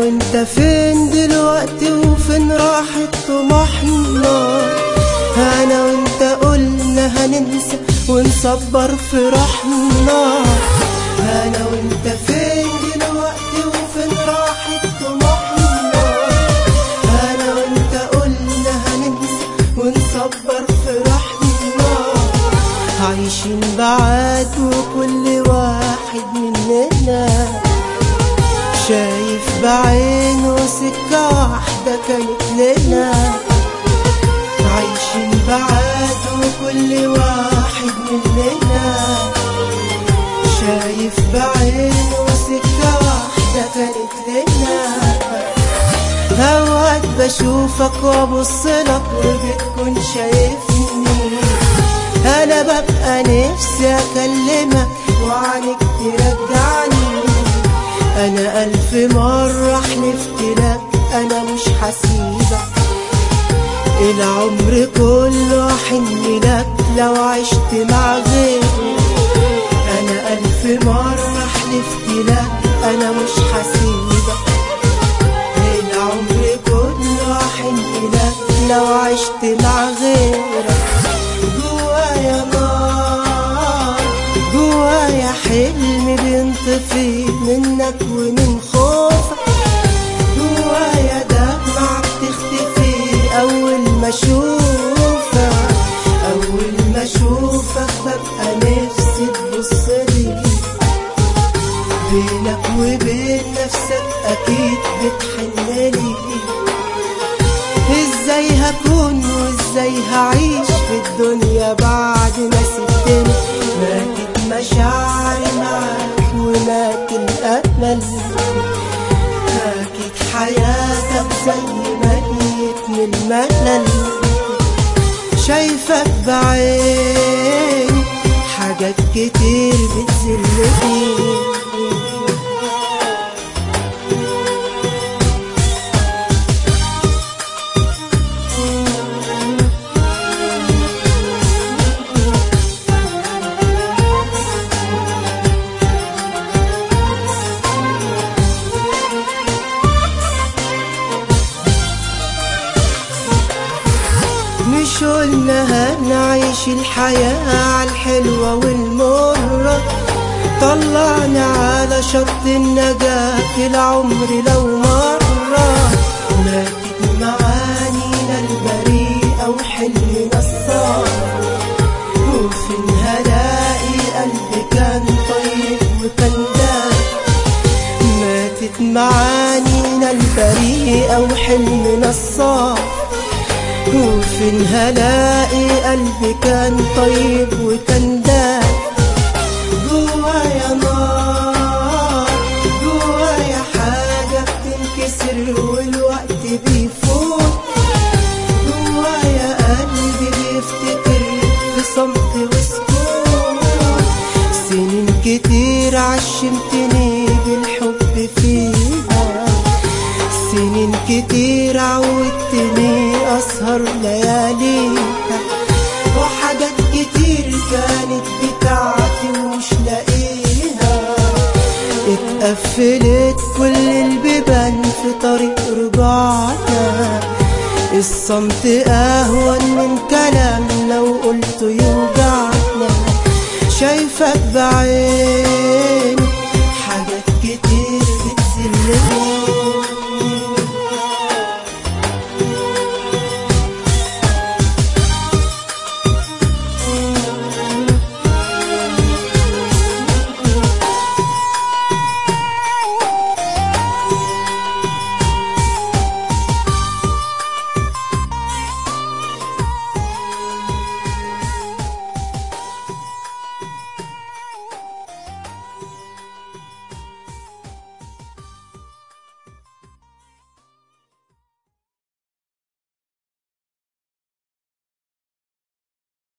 وانت فين دلوقتي وفين راحت طموحنا انا وانت قلنا هننسى ونصبر في روحنا انا وانت فين دلوقتي وفين راحت طموحنا انا وانت قلنا هننسى ونصبر في روحنا عايشين بعاد وكل واحد مننا شايف بعينه سكة واحدة كانت لنا عايشين بعاد وكل واحد مننا شايف بعينه سكة واحدة كانت لنا اوقات بشوفك وابص لك وبتكون شايفني انا ببقى نفسي اكلمك وعنك ترجعني انا الف مرة حلفت لك انا مش هسيبك العمر كله احن لك لو عشت مع غيري انا الف مرة حلفت لك انا مش هسيبك العمر كله احن لك لو عشت مع غيرك جوايا نار جوايا حلم بينطفي منك ومن خوفك جوايا دمعة بتختفي أول ما أشوفك أول ما أشوفك ببقى نفسي تبصلي بينك وبين نفسك أكيد بتحنلي ازاي هكون وازاي هعيش في الدنيا بعد ما سبتني ماتت مشاعري معاك ومات الامل ماتت حياتك زي ميت من الملل شايفك بعيني حاجات كتير بتذلني مش قلنا هنعيش الحياة عالحلوة والمرة طلعنا على شط النجاة في العمر لو مرة ماتت معانينا البريئة وحلمنا الصار وفين هلاقي قلب كان طيب وكان دافئ ماتت معانينا البريئة وحلمنا الصار وفين هلاقي قلبي كان طيب وكان دافئ جوايا نار جوايا حاجة بتنكسر والوقت بيفوت جوايا قلبي بيفتكر في صمت وسكوت سنين كتير عشمتني بالحب فيها سنين كتير عودتني أسهر لياليها وحاجات كتير كانت بتاعتي ومش لاقيها اتقفلت كل البيبان في طريق رجوعنا الصمت أهون من كلام لو قلته يوجعنا شايفك بعيد